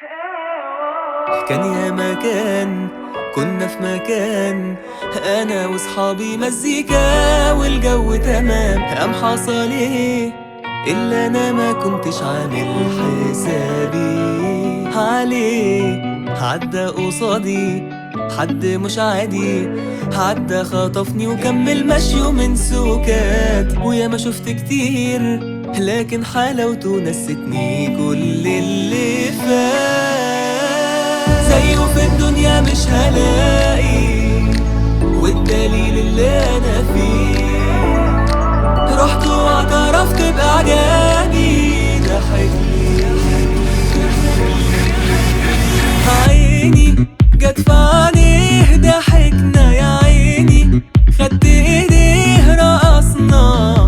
كان يا مكان كنا في مكان انا واصحابي مزيكا والجو تمام قام حصل ايه الا انا ما كنتش عامل حسابي عليه عدى قصادي حد مش عادي عدى خطفني وكمل مشيه من سكات ويا ما شفت كتير لكن حلاوته نستني كل اللي فات زيه في الدنيا مش هلاقي والدليل اللي انا فيه رحت واعترفت باعجابي ضحك لي عيني جت في عينيه ضحكنا يا عيني خدت ايديه رقصنا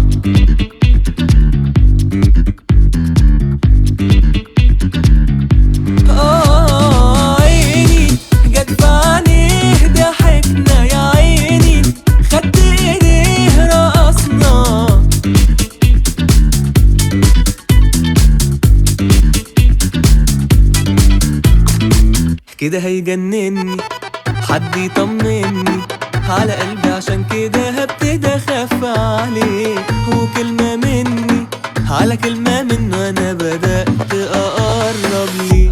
آه عيني جت في عينيه ضحكنا يا عيني خدت ايديه رقصنا كده هيجنني حد يطمني على قلبي عشان كده هبتدي اخاف عليه وكلمة مني على كلمة منه انا بدأت اقرب ليه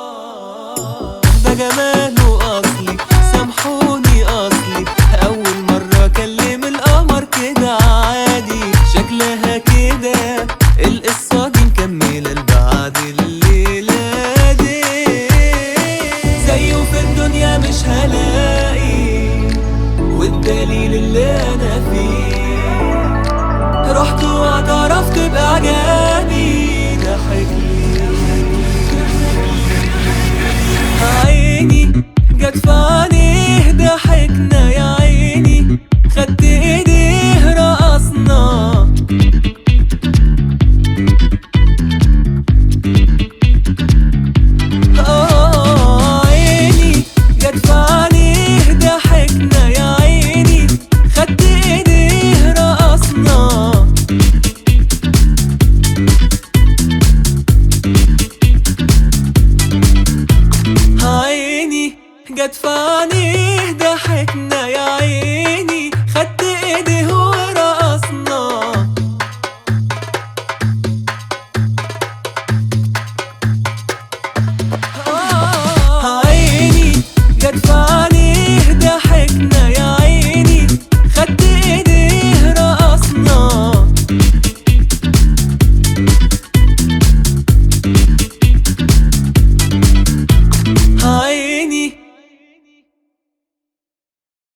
ده جماله اصلي سامحوني اصلي اول مرة اكلم القمر كده عادي شكلها كده القصة دي مكملة لبعد الليلة دي زيه في الدنيا مش هلاقي والدليل اللي انا فيه رحت واعترفت باعجابي ضحك لي عيني جت في عينيه ضحكنا يا عيني خدت ايديه رقصنا آه عيني جت في عينيه ضحكنا يا عيني خدت ايديه رقصنا عيني جت في عينيه